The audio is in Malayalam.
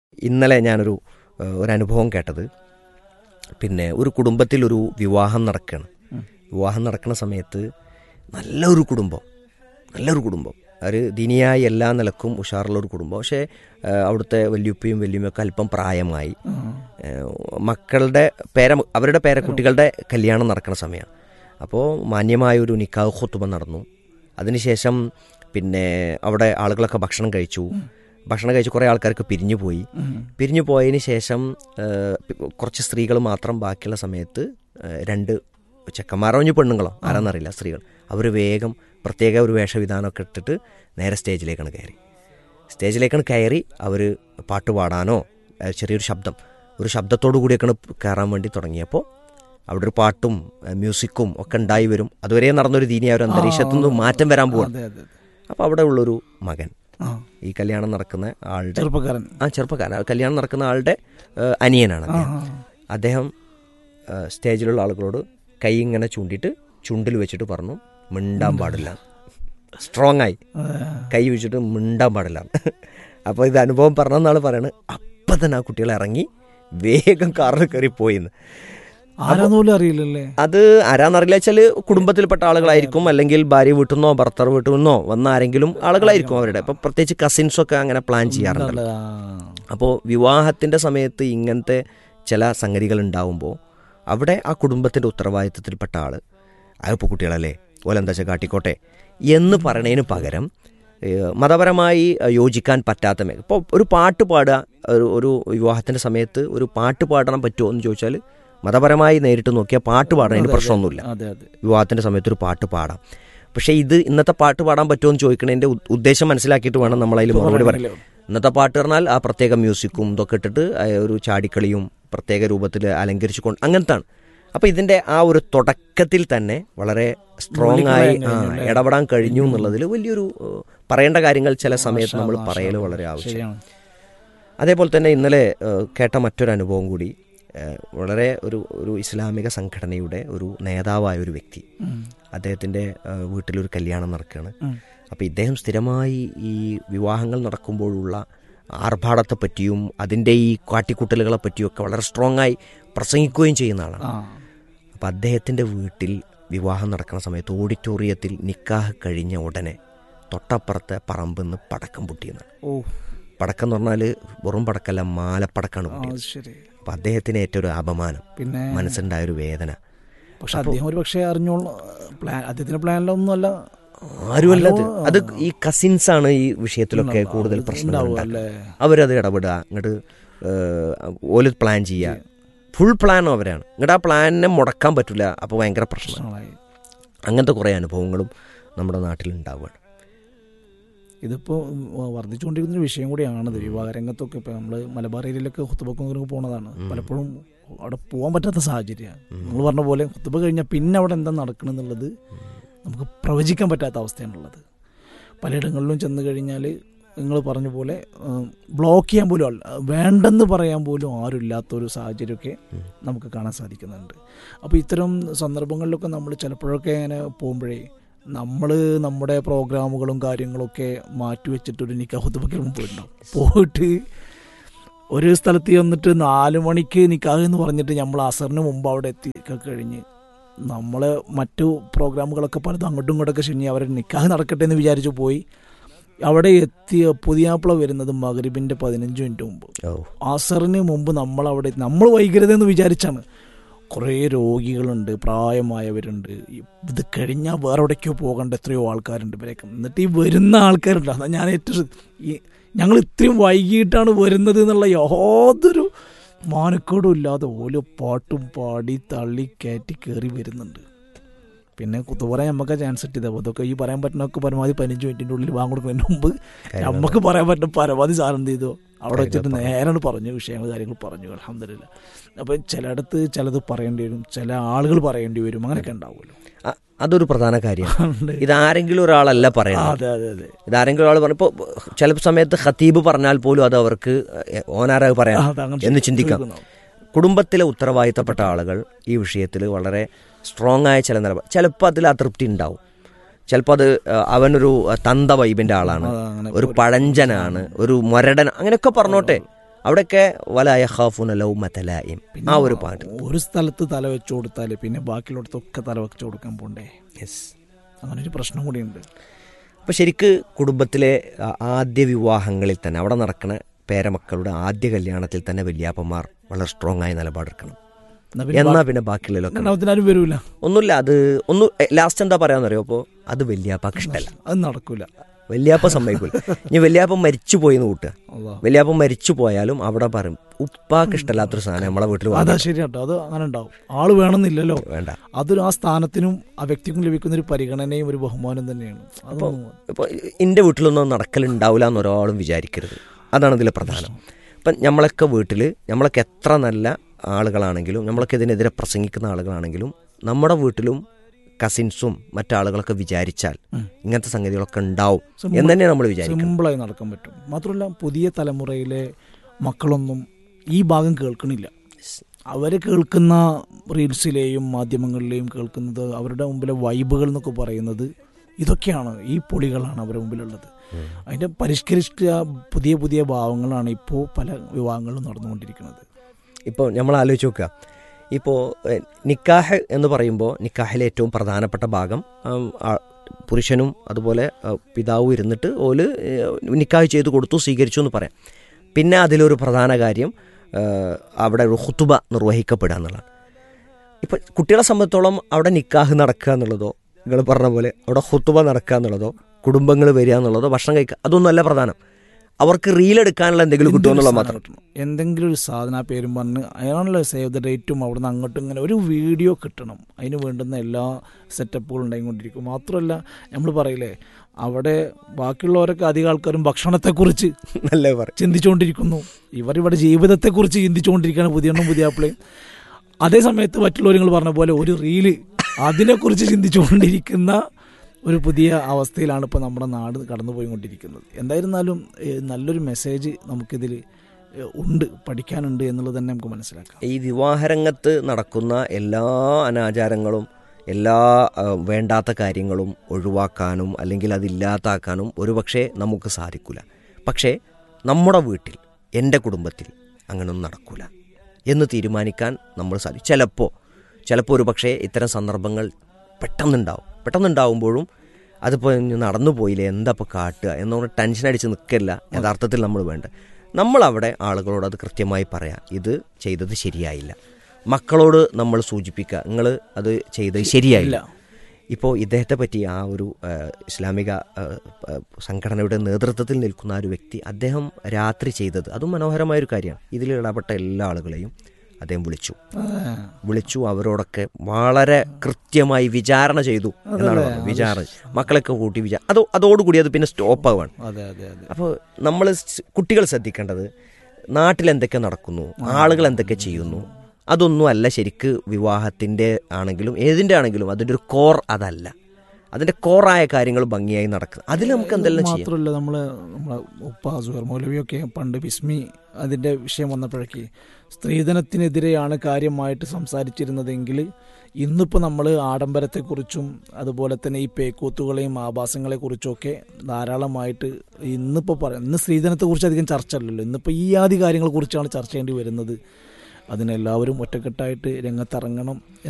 ഇന്നലെ ഞാനൊരു ഏഹ്, ഒരു അനുഭവം കേട്ടത് പിന്നെ ഒരു കുടുംബത്തിൽ ഒരു വിവാഹം നടക്കുകയാണ് വിവാഹം നടക്കുന്ന സമയത്ത് നല്ലൊരു കുടുംബം നല്ലൊരു കുടുംബം ഒരു ദിനിയായി എല്ലാ നിലക്കും ഉഷാറുള്ള ഒരു കുടുംബം പക്ഷേ ഏഹ്, അവിടുത്തെ വല്യുപ്പയും വല്യുമ്മയൊക്കെ അല്പം പ്രായമായി ഏഹ്, മക്കളുടെ പേര അവരുടെ പേരക്കുട്ടികളുടെ കല്യാണം നടക്കുന്ന സമയമാണ് അപ്പോൾ മാന്യമായ ഒരു നിക്കാഹ് ഖുത്തുബ നടന്നു അതിനുശേഷം പിന്നെ അവിടെ ആളുകളൊക്കെ ഭക്ഷണം കഴിച്ചു ഭക്ഷണം കഴിച്ച് കുറേ ആൾക്കാർക്ക് പിരിഞ്ഞു പോയി പിരിഞ്ഞു പോയതിന് ശേഷം ഏഹ്, കുറച്ച് സ്ത്രീകൾ മാത്രം ബാക്കിയുള്ള സമയത്ത് ഏഹ്, രണ്ട് ചെക്കന്മാരോ ഇനി പെണ്ണുങ്ങളോ ആരാന്നറിയില്ല സ്ത്രീകൾ അവർ വേഗം പ്രത്യേക ഒരു വേഷവിധാനമൊക്കെ ഇട്ടിട്ട് നേരെ സ്റ്റേജിലേക്കാണ് കയറി സ്റ്റേജിലേക്കാണ് കയറി അവർ പാട്ട് പാടാനോ ഏഹ്, ചെറിയൊരു ശബ്ദം ഒരു ശബ്ദത്തോടു കൂടിയൊക്കെയാണ് കയറാൻ വേണ്ടി തുടങ്ങിയപ്പോൾ അവിടെ ഒരു പാട്ടും ഏഹ്, മ്യൂസിക്കും ഒക്കെ ഉണ്ടായി വരും അതുവരെ നടന്നൊരു ദീനിയ ഒരു അന്തരീക്ഷത്തിൽ നിന്ന് മാറ്റം വരാൻ പോവാണ് അതെ അതെ അപ്പോൾ അവിടെ ഉള്ളൊരു മകൻ ആ ഈ കല്യാണം നടക്കുന്ന ആളുടെ ചെറുപ്പക്കാരൻ ആ ചെറുപ്പക്കാരൻ ആ കല്യാണം നടക്കുന്ന ആളുടെ ഏഹ്, അനിയനാണ് ആ അദ്ദേഹം അദ്ദേഹം ഏഹ്, സ്റ്റേജിലുള്ള ആളുകളോട് കൈ ഇങ്ങനെ ചൂണ്ടിയിട്ട് ചുണ്ടിൽ വെച്ചിട്ട് പറഞ്ഞു മിണ്ടാൻ പാടില്ല സ്ട്രോങ് ആയി ആ. കൈ വെച്ചിട്ട് മിണ്ടാൻ പാടില്ല അപ്പോൾ ഇത് അനുഭവം പറഞ്ഞെന്നാൾ പറയണത് അപ്പം തന്നെ ആ കുട്ടികൾ ഇറങ്ങി വേഗം കാറിൽ കയറി പോയിന്ന് ആരാന്ന് പോലും അറിയില്ലല്ലേ അത് ആരാന്നറിയില്ല വെച്ചാൽ കുടുംബത്തിൽപ്പെട്ട ആളുകളായിരിക്കും അല്ലെങ്കിൽ ഭാര്യ വീട്ടിൽ നിന്നോ ഭർത്താവ് വീട്ടിൽ നിന്നോ വന്ന ആരെങ്കിലും ആളുകളായിരിക്കും അവരുടെ ഇപ്പം പ്രത്യേകിച്ച് കസിൻസൊക്കെ അങ്ങനെ പ്ലാൻ ചെയ്യാറുണ്ട് ആ. അപ്പോൾ വിവാഹത്തിൻ്റെ സമയത്ത് ഇങ്ങനത്തെ ചില സംഗതികൾ ഉണ്ടാവുമ്പോൾ അവിടെ ആ കുടുംബത്തിൻ്റെ ഉത്തരവാദിത്തത്തിൽപ്പെട്ട ആൾ അതിപ്പോൾ കുട്ടികളല്ലേ ഓലെന്താ വെച്ചാൽ കാട്ടിക്കോട്ടെ എന്ന് പറയണതിന് പകരം ഏഹ്, മതപരമായി ഏഹ്, യോജിക്കാൻ പറ്റാത്ത മേ ഇപ്പോൾ ഒരു പാട്ട് പാടുക ഒരു ഒരു വിവാഹത്തിൻ്റെ സമയത്ത് ഒരു പാട്ട് പാടാൻ പറ്റുമോ എന്ന് ചോദിച്ചാൽ മതപരമായി നേരിട്ട് നോക്കിയാൽ പാട്ട് പാടുന്നതിന് പ്രശ്നമൊന്നുമില്ല അതെ അതെ വിവാഹത്തിൻ്റെ സമയത്ത് ഒരു പാട്ട് പാടാം പക്ഷേ ഇത് ഇന്നത്തെ പാട്ട് പാടാൻ പറ്റുമോ എന്ന് ചോദിക്കണതിൻ്റെ ഉ- ഉദ്ദേശം മനസ്സിലാക്കിയിട്ട് വേണം നമ്മളതിൽ മറുപടി പറയാൻ ഇന്നത്തെ പാട്ട് പറഞ്ഞാൽ ആ പ്രത്യേക മ്യൂസിക്കും ഇതൊക്കെ ഇട്ടിട്ട് ആ ഒരു ചാടിക്കളിയും പ്രത്യേക രൂപത്തിൽ അലങ്കരിച്ചു കൊണ്ട് അങ്ങനത്താണ് അപ്പോൾ ഇതിൻ്റെ ആ ഒരു തുടക്കത്തിൽ തന്നെ വളരെ സ്ട്രോങ് ആയി ആ, ഇടപെടാൻ കഴിഞ്ഞു എന്നുള്ളതിൽ വലിയൊരു ഏഹ്, പറയേണ്ട കാര്യങ്ങൾ ചില സമയത്ത് നമ്മൾ പറയൽ വളരെ ആവശ്യം ശരിയാണ് അതേപോലെ തന്നെ ഇന്നലെ ഏഹ്, കേട്ട മറ്റൊരു അനുഭവം കൂടി ഏഹ്, വളരെ ഒരു ഒരു ഇസ്ലാമിക സംഘടനയുടെ ഒരു നേതാവായ ഒരു വ്യക്തി ഉം. അദ്ദേഹത്തിൻ്റെ ഏഹ്, വീട്ടിലൊരു കല്യാണം നടക്കുകയാണ് ഉം. അപ്പോൾ ഇദ്ദേഹം സ്ഥിരമായി ഈ വിവാഹങ്ങൾ നടക്കുമ്പോഴുള്ള ആർഭാടത്തെ പറ്റിയും അതിൻ്റെ ഈ കാട്ടിക്കൂട്ടലുകളെ പറ്റിയും ഒക്കെ വളരെ സ്ട്രോങ് ആയി പ്രസംഗിക്കുകയും ചെയ്യുന്ന ആളാണ് ആ അപ്പോൾ അദ്ദേഹത്തിൻ്റെ വീട്ടിൽ വിവാഹം നടക്കുന്ന സമയത്ത് ഓഡിറ്റോറിയത്തിൽ നിക്കാഹ് കഴിഞ്ഞ ഉടനെ തൊട്ടപ്പുറത്തെ പറമ്പിൽ നിന്ന് പടക്കം പൊട്ടിയെന്ന് ഓ പടക്കം എന്ന് പറഞ്ഞാൽ വെറും പടക്കല്ല മാലപ്പടക്കാണ് ആ, പൊട്ടിയത് അത് ശരി അപ്പം അദ്ദേഹത്തിന് ഏറ്റവും ഒരു അപമാനം പിന്നെ മനസ്സുണ്ടായ ഒരു വേദന പക്ഷെ അദ്ദേഹം ഒരു പക്ഷേ അറിഞ്ഞോളൂ പ്ലാൻ അദ്ദേഹത്തിന്റെ പ്ലാനിലൊന്നും അല്ല ആരുമല്ല അത് അത് ഈ കസിൻസ് ആണ് ഈ വിഷയത്തിലൊക്കെ കൂടുതൽ പ്രശ്നങ്ങൾ ഉണ്ടാവും ഉണ്ടാക്കുക അല്ലേ അവരത് ഇടപെടുക ഇങ്ങോട്ട് ഓല് പ്ലാൻ ചെയ്യുക ഫുൾ പ്ലാനും അവരാണ് ഇങ്ങോട്ട് ആ പ്ലാനിനെ മുടക്കാൻ പറ്റില്ല അപ്പോൾ ഭയങ്കര പ്രശ്നമാണ് പ്രശ്നങ്ങളായി അങ്ങനത്തെ കുറേ അനുഭവങ്ങളും നമ്മുടെ നാട്ടിൽ ഉണ്ടാവുകയാണ് ഇതിപ്പോൾ വർദ്ധിച്ചുകൊണ്ടിരിക്കുന്ന ഒരു വിഷയം കൂടിയാണിത് വിവാഹ രംഗത്തൊക്കെ ഇപ്പോൾ നമ്മൾ മലബാർ ഏരിയയിലൊക്കെ കുത്തുബക്കൊക്കെ പോകുന്നതാണ് പലപ്പോഴും അവിടെ പോകാൻ പറ്റാത്ത സാഹചര്യമാണ് നിങ്ങൾ പറഞ്ഞ പോലെ കുത്തുബ കഴിഞ്ഞാൽ പിന്നെ അവിടെ എന്താ നടക്കണമെന്നുള്ളത് നമുക്ക് പ്രവചിക്കാൻ പറ്റാത്ത അവസ്ഥയാണുള്ളത് പലയിടങ്ങളിലും ചെന്ന് കഴിഞ്ഞാൽ നിങ്ങൾ പറഞ്ഞ പോലെ ബ്ലോക്ക് ചെയ്യാൻ പോലും ആൾ വേണ്ടെന്ന് പറയാൻ പോലും ആരും ഇല്ലാത്തൊരു സാഹചര്യമൊക്കെ നമുക്ക് കാണാൻ സാധിക്കുന്നുണ്ട് അപ്പോൾ ഇത്തരം സന്ദർഭങ്ങളിലൊക്കെ നമ്മൾ ചിലപ്പോഴൊക്കെ ഇങ്ങനെ പോകുമ്പോഴേ നമ്മൾ നമ്മുടെ പ്രോഗ്രാമുകളും കാര്യങ്ങളൊക്കെ മാറ്റി വെച്ചിട്ട് ഒരു നിക്കാഹുത്തുബക്കിൽ പോയിട്ടുണ്ടാവും പോയിട്ട് ഒരു സ്ഥലത്ത് വന്നിട്ട് നാല് മണിക്ക് നിക്കാഹ് എന്ന് പറഞ്ഞിട്ട് നമ്മൾ അസറിന് മുമ്പ് അവിടെ എത്തി ഒക്കെ കഴിഞ്ഞ് നമ്മൾ മറ്റു പ്രോഗ്രാമുകളൊക്കെ പലതും അങ്ങോട്ടും ഇങ്ങോട്ടൊക്കെ ശനി അവരെ നിക്കാഹ് നടക്കട്ടെ എന്ന് വിചാരിച്ചു പോയി അവിടെ എത്തിയ പുതിയാപ്പിള വരുന്നത് മകരിബിൻ്റെ പതിനഞ്ച് മിനിറ്റ് മുമ്പ് ഓ അസറിന് മുമ്പ് നമ്മൾ അവിടെ നമ്മൾ വൈകരുതെന്ന് വിചാരിച്ചാണ് കുറേ രോഗികളുണ്ട് പ്രായമായവരുണ്ട് ഇത് കഴിഞ്ഞാൽ വേറെ എവിടേക്കോ പോകേണ്ട എത്രയോ ആൾക്കാരുണ്ട് ഇവരൊക്കെ എന്നിട്ട് ഈ വരുന്ന ആൾക്കാരുണ്ട് അതാ ഞാൻ ഏറ്റവും ശ്രദ്ധ- ഈ ഞങ്ങൾ ഇത്രയും വൈകിട്ടാണ് വരുന്നത് എന്നുള്ള യാതൊരു മാനക്കേടും ഇല്ലാതെ ഓരോ പാട്ടും പാടി തള്ളി കയറ്റി കയറി വരുന്നുണ്ട് പിന്നെ കുത്തു പറയാൻ നമുക്ക് ചാൻസ് കിട്ടിയത് അപ്പോൾ അതൊക്കെ ഈ പറയാൻ പറ്റുന്നൊക്കെ പരമാവധി പതിനഞ്ച് മിനിറ്റിൻ്റെ ഉള്ളിൽ വാങ്ങിക്കൊടുക്കുന്നതിന് മുമ്പ് നമുക്ക് പറയാൻ പറ്റുന്ന പരമാവധി സാധനം എന്ത് ചെയ്തു അവിടെ വെച്ചിട്ട് നേരാണ് പറഞ്ഞു വിഷയങ്ങൾ കാര്യങ്ങൾ പറഞ്ഞു അലഹമില്ല അപ്പോൾ ചിലയിടത്ത് ചിലത് പറയേണ്ടി വരും ചില ആളുകൾ പറയേണ്ടി വരും അങ്ങനെയൊക്കെ ഉണ്ടാവുമല്ലോ അ- അതൊരു പ്രധാന കാര്യമാണ് ഉണ്ട്. ഇതാരെങ്കിലും ഒരാളല്ല ആ, പറയുന്നത് അതെ അതെ അതെ ഇതാരെങ്കിലും ഒരാൾ പറഞ്ഞു ഇപ്പോൾ ചില സമയത്ത് ഖത്തീബ് പറഞ്ഞാൽ പോലും അത് അവർക്ക് ഓനാരാ പറയാം ആ, അതങ്ങനെ എന്ന് ചിന്തിക്കാം ചോദിക്കുന്നു. കുടുംബത്തിലെ ഉത്തരവാദിത്തപ്പെട്ട ആളുകൾ ഈ വിഷയത്തിൽ വളരെ സ്ട്രോങ് ആയ ചില നിലപാട് ചിലപ്പോൾ അതിൽ അതൃപ്തി ഉണ്ടാവും ചിലപ്പോൾ അത് ആ, അവനൊരു തന്ത വൈബിൻ്റെ ആളാണ് ആ, അങ്ങനെ ഒരു പഴഞ്ചനാണ് ഒരു മൊരടൻ അങ്ങനെയൊക്കെ പറഞ്ഞോട്ടെ അവിടെയൊക്കെ വലായ ഖാഫുന ലൗ മതലായിം ആ ഒരു പാട്ട് ഒരു സ്ഥലത്ത് തല വെച്ചു കൊടുത്താൽ പിന്നെ ബാക്കിയുള്ളിടത്തൊക്കെ തല വെച്ചു കൊടുക്കാൻ പോണ്ടേ യെസ് അങ്ങനെ ഒരു പ്രശ്നം കൂടിയുണ്ട് അപ്പോൾ ശരിക്ക് കുടുംബത്തിലെ ആ, ആദ്യ വിവാഹങ്ങളിൽ തന്നെ അവിടെ നടക്കുന്ന പേരമക്കളുടെ ആദ്യ കല്യാണത്തിൽ തന്നെ വല്യാപ്പന്മാർ വളരെ സ്ട്രോങ് ആയ നിലപാടെടുക്കണം എന്നാ പിന്നെ എന്നാ പിന്നെ ബാക്കിയുള്ളതിലൊക്കെ രണ്ടാമത്തിനാരും വരൂല ഒന്നുമില്ല അത് ഒന്ന് ലാസ്റ്റ് എന്താ പറയാന്നറിയോ അപ്പോൾ അത് വല്യാപ്പാക്ക് ഇഷ്ടമല്ല അത് നടക്കൂല വല്യാപ്പ സമ്മതിക്കൂല ഇനി വല്യാപ്പൻ മരിച്ചു പോയി എന്ന് കൂട്ടുക അതാ വല്യാപ്പൻ മരിച്ചു പോയാലും അവിടെ പറയും ഉപ്പാക്ക് ഇഷ്ടമല്ലാത്തൊരു സാധനം നമ്മളെ വീട്ടിൽ അതാ വന്നിട്ട് ശരി കേട്ടോ അത് അങ്ങനെ ഉണ്ടാവും ആള് വേണമെന്നില്ലല്ലോ വേണ്ട അതൊരു ആ സ്ഥാനത്തിനും ആ വ്യക്തിക്കും ലഭിക്കുന്ന ഒരു പരിഗണനയും ഒരു ബഹുമാനം തന്നെയാണ് അതൊന്നും ഇപ്പോൾ എൻ്റെ വീട്ടിലൊന്നും നടക്കലുണ്ടാവില്ല എന്ന് ഒരാളും വിചാരിക്കരുത് അതാണ് ഇതിലെ പ്രധാനം ഇപ്പം നമ്മളൊക്കെ വീട്ടിൽ നമ്മളൊക്കെ എത്ര നല്ല ആളുകളാണെങ്കിലും നമ്മളൊക്കെ ഇതിനെതിരെ പ്രസംഗിക്കുന്ന ആളുകളാണെങ്കിലും നമ്മുടെ വീട്ടിലും കസിൻസും മറ്റാളുകളൊക്കെ വിചാരിച്ചാൽ ഇങ്ങനത്തെ സംഗതികളൊക്കെ ഉണ്ടാവും എന്ന് തന്നെയാണ് നമ്മൾ വിചാരിക്കുന്നത് സിമ്പിളായി നടക്കാൻ പറ്റും മാത്രമല്ല പുതിയ തലമുറയിലെ മക്കളൊന്നും ഈ ഭാഗം കേൾക്കണില്ല അവർ കേൾക്കുന്ന റീൽസിലെയും മാധ്യമങ്ങളിലെയും കേൾക്കുന്നത് അവരുടെ മുമ്പിലെ വൈബുകൾ എന്നൊക്കെ പറയുന്നത് ഇതൊക്കെയാണ് ഈ പൊളികളാണ് അവരുടെ മുമ്പിലുള്ളത് അതിൻ്റെ പരിഷ്കരിച്ച പുതിയ പുതിയ ഭാവങ്ങളാണ് ഇപ്പോൾ പല വിവാഹങ്ങളും നടന്നുകൊണ്ടിരിക്കുന്നത് ഇപ്പോൾ നമ്മൾ ആലോചിച്ച് നോക്കുക ഇപ്പോൾ എഹ്, നിക്കാഹ് എന്ന് പറയുമ്പോൾ നിക്കാഹിലെ ഏറ്റവും പ്രധാനപ്പെട്ട ഭാഗം ഉം, ആ, പുരുഷനും അതുപോലെ ആ, പിതാവും ഇരുന്നിട്ട് ഓല് ഏഹ്, നിക്കാഹ് ചെയ്ത് കൊടുത്തു സ്വീകരിച്ചു എന്ന് പറയാം പിന്നെ അതിലൊരു പ്രധാന കാര്യം ഏഹ്, അവിടെ ഒരു ഹുത്തുബ നിർവഹിക്കപ്പെടുക എന്നുള്ളതാണ് ഇപ്പം കുട്ടികളെ സംബന്ധിച്ചോളം അവിടെ നിക്കാഹ് നടക്കുക എന്നുള്ളതോ നിങ്ങൾ പറഞ്ഞ പോലെ അവിടെ ഹുത്തുബ നടക്കുക എന്നുള്ളതോ കുടുംബങ്ങൾ വരിക എന്നുള്ളതോ ഭക്ഷണം കഴിക്കുക അതൊന്നുമല്ല പ്രധാനം അവർക്ക് റീലെടുക്കാനുള്ള എന്തെങ്കിലും കിട്ടുമോ എന്നുള്ളത് മാത്രം കിട്ടണം എന്തെങ്കിലും ഒരു സാധനം ആ പേരും പറഞ്ഞ് അതിനാണല്ലോ സേവ് ദ ഡേറ്റും അവിടുന്ന് അങ്ങോട്ടും ഇങ്ങനെ ഒരു വീഡിയോ കിട്ടണം അതിന് വേണ്ടുന്ന എല്ലാ സെറ്റപ്പുകളും ഉണ്ടായിക്കൊണ്ടിരിക്കും മാത്രമല്ല നമ്മൾ പറയില്ലേ അവിടെ ബാക്കിയുള്ളവരൊക്കെ അധികം ആൾക്കാരും ഭക്ഷണത്തെക്കുറിച്ച് നല്ല പറയും ചിന്തിച്ചുകൊണ്ടിരിക്കുന്നു ഇവർ ഇവിടെ ജീവിതത്തെക്കുറിച്ച് ചിന്തിച്ചുകൊണ്ടിരിക്കുകയാണ് പുതിയ പുതിയ ആപ്പിളെ അതേ സമയത്ത് മറ്റുള്ളവർ നിങ്ങൾ പറഞ്ഞ പോലെ ഒരു റീല് അതിനെക്കുറിച്ച് ചിന്തിച്ചുകൊണ്ടിരിക്കുന്ന ഒരു പുതിയ അവസ്ഥയിലാണ് ഇപ്പോൾ നമ്മുടെ നാട് കടന്നു പോയിക്കൊണ്ടിരിക്കുന്നത് എന്തായിരുന്നാലും ഏഹ്, നല്ലൊരു മെസ്സേജ് നമുക്കിതിൽ ഏഹ്, ഉണ്ട് പഠിക്കാനുണ്ട് എന്നുള്ളത് തന്നെ നമുക്ക് മനസ്സിലാക്കാം ഈ വിവാഹരംഗത്ത് നടക്കുന്ന എല്ലാ അനാചാരങ്ങളും എല്ലാ ആ, വേണ്ടാത്ത കാര്യങ്ങളും ഒഴിവാക്കാനും അല്ലെങ്കിൽ അതില്ലാത്താക്കാനും ഒരുപക്ഷെ നമുക്ക് സാധിക്കില്ല പക്ഷേ നമ്മുടെ വീട്ടിൽ എൻ്റെ കുടുംബത്തിൽ അങ്ങനൊന്നും നടക്കില്ല എന്ന് തീരുമാനിക്കാൻ നമ്മൾ സാധിക്കും ചിലപ്പോൾ ചിലപ്പോൾ ഒരു പക്ഷേ ഇത്തരം സന്ദർഭങ്ങൾ പെട്ടെന്നുണ്ടാവും പെട്ടെന്നുണ്ടാവുമ്പോഴും അതിപ്പോൾ ഇനി നടന്നു പോയില്ലേ എന്താ ഇപ്പോൾ കാട്ടുക എന്നൊന്ന് ടെൻഷൻ അടിച്ച് നിൽക്കില്ല യഥാർത്ഥത്തിൽ നമ്മൾ വേണ്ട നമ്മളവിടെ ആളുകളോട് അത് കൃത്യമായി പറയാം ഇത് ചെയ്തത് ശരിയായില്ല മക്കളോട് നമ്മൾ സൂചിപ്പിക്കുക നിങ്ങൾ അത് ചെയ്തത് ശരിയായില്ല ഇപ്പോൾ ഇദ്ദേഹത്തെ പറ്റി ആ ഒരു ആ, ഇസ്ലാമിക ആ, ആ, സംഘടനയുടെ നേതൃത്വത്തിൽ നിൽക്കുന്ന ആ ഒരു വ്യക്തി അദ്ദേഹം രാത്രി ചെയ്തത് അതും മനോഹരമായൊരു കാര്യമാണ് ഇതിൽ ഇടപെട്ട എല്ലാ ആളുകളെയും അദ്ദേഹം വിളിച്ചു വിളിച്ചു അവരോടൊക്കെ വളരെ കൃത്യമായി വിചാരണ ചെയ്തു എന്നാണ് പറഞ്ഞത് വിചാരണ മക്കളൊക്കെ കൂട്ടി വിചാര അതോ അതോടുകൂടി അത് പിന്നെ സ്റ്റോപ്പ് ആവാണ് അതെ അതെ അതെ അപ്പോൾ നമ്മൾ കുട്ടികൾ ശ്രദ്ധിക്കേണ്ടത് നാട്ടിൽ എന്തൊക്കെ നടക്കുന്നു ആളുകൾ എന്തൊക്കെ ചെയ്യുന്നു അതൊന്നും അല്ല ശരിക്ക് വിവാഹത്തിൻ്റെ ആണെങ്കിലും ഏതിൻ്റെ ആണെങ്കിലും അതിൻ്റെ ഒരു കോർ അതല്ല അതിൻ്റെ കോറായ കാര്യങ്ങൾ ഭംഗിയായി നടക്കുക അതിൽ നമുക്ക് എന്തെല്ലാം ചെയ്യാം മാത്രമല്ല നമ്മള് നമ്മളെ ഉപ്പ സുഹർ മൗലവിയൊക്കെ പണ്ട് ബിസ്മി അതിന്റെ വിഷയം വന്നപ്പോഴേക്ക് സ്ത്രീധനത്തിനെതിരെയാണ് കാര്യമായിട്ട് സംസാരിച്ചിരുന്നതെങ്കിൽ ഇന്നിപ്പോൾ നമ്മൾ ആഡംബരത്തെക്കുറിച്ചും അതുപോലെ തന്നെ ഈ പേക്കൂത്തുകളെയും ആഭാസങ്ങളെ കുറിച്ചൊക്കെ ധാരാളമായിട്ട് ഇന്നിപ്പോൾ പറയാം ഇന്ന് സ്ത്രീധനത്തെക്കുറിച്ച് അധികം ചർച്ച അല്ലല്ലോ ഇന്നിപ്പോൾ ഈ ആദ്യ കാര്യങ്ങളെക്കുറിച്ചാണ് ചർച്ച ചെയ്യേണ്ടി വരുന്നത് അതിനെല്ലാവരും ഒറ്റക്കെട്ടായിട്ട് രംഗത്തിറങ്ങണം